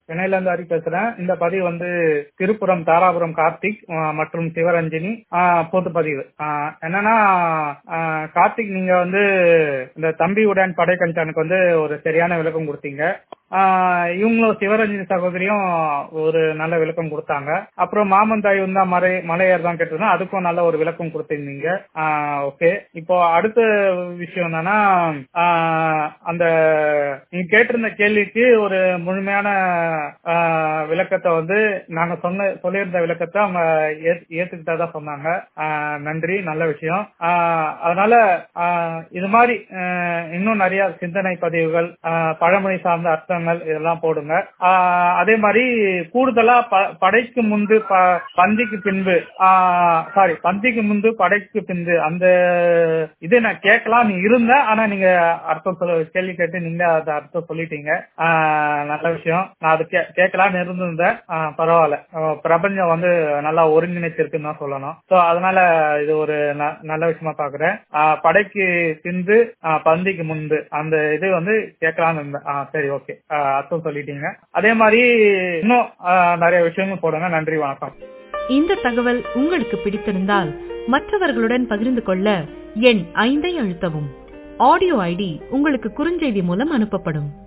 சென்னையில இருந்து ஹரி பேசுறேன் இந்த பதிவு வந்து திருப்புரம் தாராபுரம் கார்த்திக் அஹ், மற்றும் சிவரஞ்சினி அஹ், பொது பதிவு அஹ், என்னன்னா அஹ், கார்த்திக் நீங்க வந்து இந்த தம்பியுடன் படை கஞ்சானுக்கு வந்து ஒரு சரியான விளக்கம் கொடுத்தீங்க ஆஹ் இவங்களும் சிவரஞ்சனி சகோதரியும் ஒரு நல்ல விளக்கம் கொடுத்தாங்க அப்புறம் மாமந்தாய் வந்தா மலை மலையர் தான் கேட்டிருந்தோம் அதுக்கும் நல்ல ஒரு விளக்கம் கொடுத்திருந்தீங்க ஓகே இப்போ அடுத்த விஷயம் என்னன்னா ஆஹ் அந்த நீங்க கேட்டிருந்த கேள்விக்கு ஒரு முழுமையான ஆஹ் விளக்கத்தை வந்து நாங்க சொன்ன சொல்லியிருந்த விளக்கத்தை அவங்க ஏத்- ஏத்துக்கிட்டதா சொன்னாங்க ஆஹ் நன்றி நல்ல விஷயம் ஆஹ் அதனால ஆஹ் இது மாதிரி ஆஹ் இன்னும் நிறைய சிந்தனை பதிவுகள் ஆஹ் பழமொழி சார்ந்த அர்த்தங்கள் இதெல்லாம் போடுங்க ஆஹ் அதே மாதிரி கூடுதலா ப- படைக்கு முன்பு ப- பந்திக்கு பின்பு சாரி பந்திக்கு முன்பு படைக்கு பின்பு அந்த இது நான் கேட்கலாம் நீ இருந்த ஆனா நீங்க அர்த்தம் சொல்ல கேள்வி கேட்டு நீங்க அந்த அர்த்தம் சொல்லிட்டீங்க ஆஹ் நல்ல விஷயம் நான் அது கே- கேட்கலாம்னு இருந்திருந்தேன் ஆஹ் பரவாயில்ல ஆஹ் பிரபஞ்சம் வந்து நல்லா ஒருங்கிணைச்சிருக்குன்னு தான் சொல்லணும் சோ அதனால இது ஒரு ந- நல்ல விஷயமா பாக்குறேன் ஆஹ் படைக்கு பின்பு ஆஹ் பந்திக்கு முன்பு அந்த இது வந்து கேட்கலாம்னு இருந்தேன் ஆஹ் சரி ஓகே அர்த்தம் சொல்லிட்டீங்க அதே மாதிரி இன்னும் ஆஹ் நிறைய விஷயங்கள் போடுங்க நன்றி வணக்கம் இந்த தகவல் உங்களுக்கு பிடித்திருந்தால் மற்றவர்களுடன் பகிர்ந்து கொள்ள எண் ஐந்தை அழுத்தவும் ஆடியோ ஐடி உங்களுக்கு குறுஞ்செய்தி மூலம் அனுப்பப்படும்